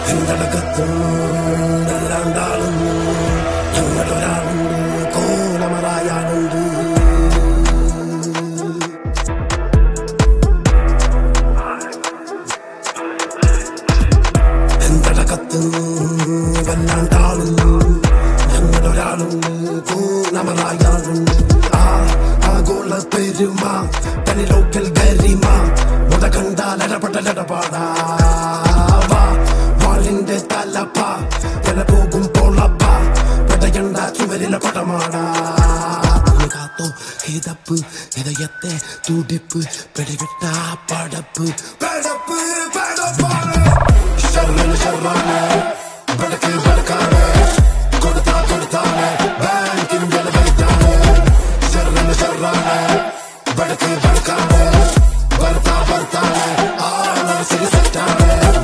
എന്തടക്കത്തും രണ്ടാളും ഞങ്ങളൊരാളുണ്ട് കോലമറായാളുണ്ട് എന്തടക്കത്തും വല്ലാണ്ടാളും ഞങ്ങളൊരാളുണ്ട് കോലമറായാളുണ്ട് ആ ആഗോള പെരുമ തനി ലോക്കൽ ഗരിമ മുത കണ്ടാൽ ഇടപെടലിടപാടാ വാളിന്റെ തലപ്പ വില പോകും പൊളപ്പ പെടയണ്ട ചുവരിലെ പടമാടാ ഒന്ന് കാത്തോ കിതപ്പ് ഇതയത്തെ തുടിപ്പ് പിടിവിട്ട പടപ്പ് പടപ്പ് പടപ്പാണ് ഷർമന് ഷർമാണ് ബടക്ക് ബടക്കാണ് കൊടുത്താ കൊടുത്താണ് ബാങ്കിന്റെ വൈദ്യാണ് ഷർമന് ഷർമാണ് ബടക്ക് ബടക്കാണ് ഭർത്താ ഭർത്താണ് ആ മനസ്സിൽ സെറ്റാണ്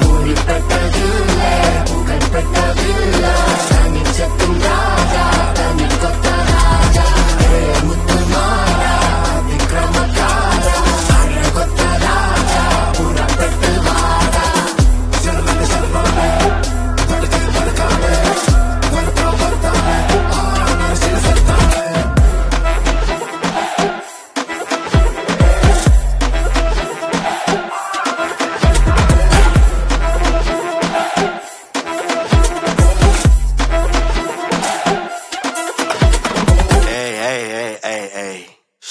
ഷർമന് ഷർമാണ് ബടക്ക് ബടക്കാണ് ഭർത്താ ഭർത്താണ് ആ മനസ്സിൽ സെറ്റാണ് ஏய் ஏய் ஏய் ஏய் ஏய்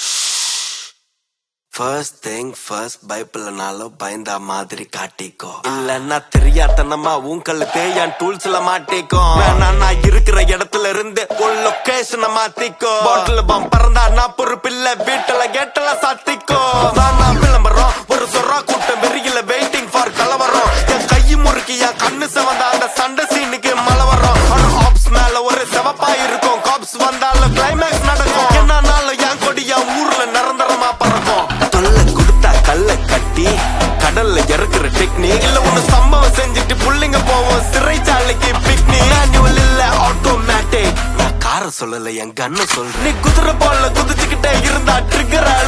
ஃபர்ஸ்ட் திங் ஃபர்ஸ்ட் பயப்படனாலும் பயந்தா மாதிரி காட்டிக்கோ இல்லன்னா தெரியாதனமா உங்களுக்கு என் டூல்ஸ்ல மாட்டிக்கோ வேணா நான் இருக்கிற இடத்துல இருந்து ஒரு லொகேஷனை மாத்திக்கோ பாட்டில் பம் பறந்தா நான் பொறுப்பில்ல வீட்டுல கேட்டல சாத்திக்கோ வேணா விளம்பரம் ஒரு சொரா கூட்டம் வெறியில வெயிட்டிங் ஃபார் கலவரம் என் கை முறுக்கி என் கண்ணு செவந்த அந்த சண்டை சீனுக்கு மழை வரும் ஆனா ஆப்ஸ் மேல ஒரு செவப்பா இருக்கும் காப்ஸ் வந்தாலும் கிளைமேக்ஸ் நடக்கும் என்னன்னாலும் என் கொடி என் ஊர்ல நிரந்தரமா பறக்கும் தொல்லை கொடுத்தா கல்ல கட்டி கடல்ல இறக்குற டெக்னிக் இல்ல ஒண்ணு சம்பவம் செஞ்சுட்டு புள்ளைங்க போவோம் சிறைச்சாலைக்கு பிக்னிக் மேனுவல் இல்ல ஆட்டோமேட்டிக் நான் கார சொல்லல என் கண்ணு சொல்றேன் நீ குதிரை போல குதிச்சுக்கிட்டே இருந்தா ட்ரிகர்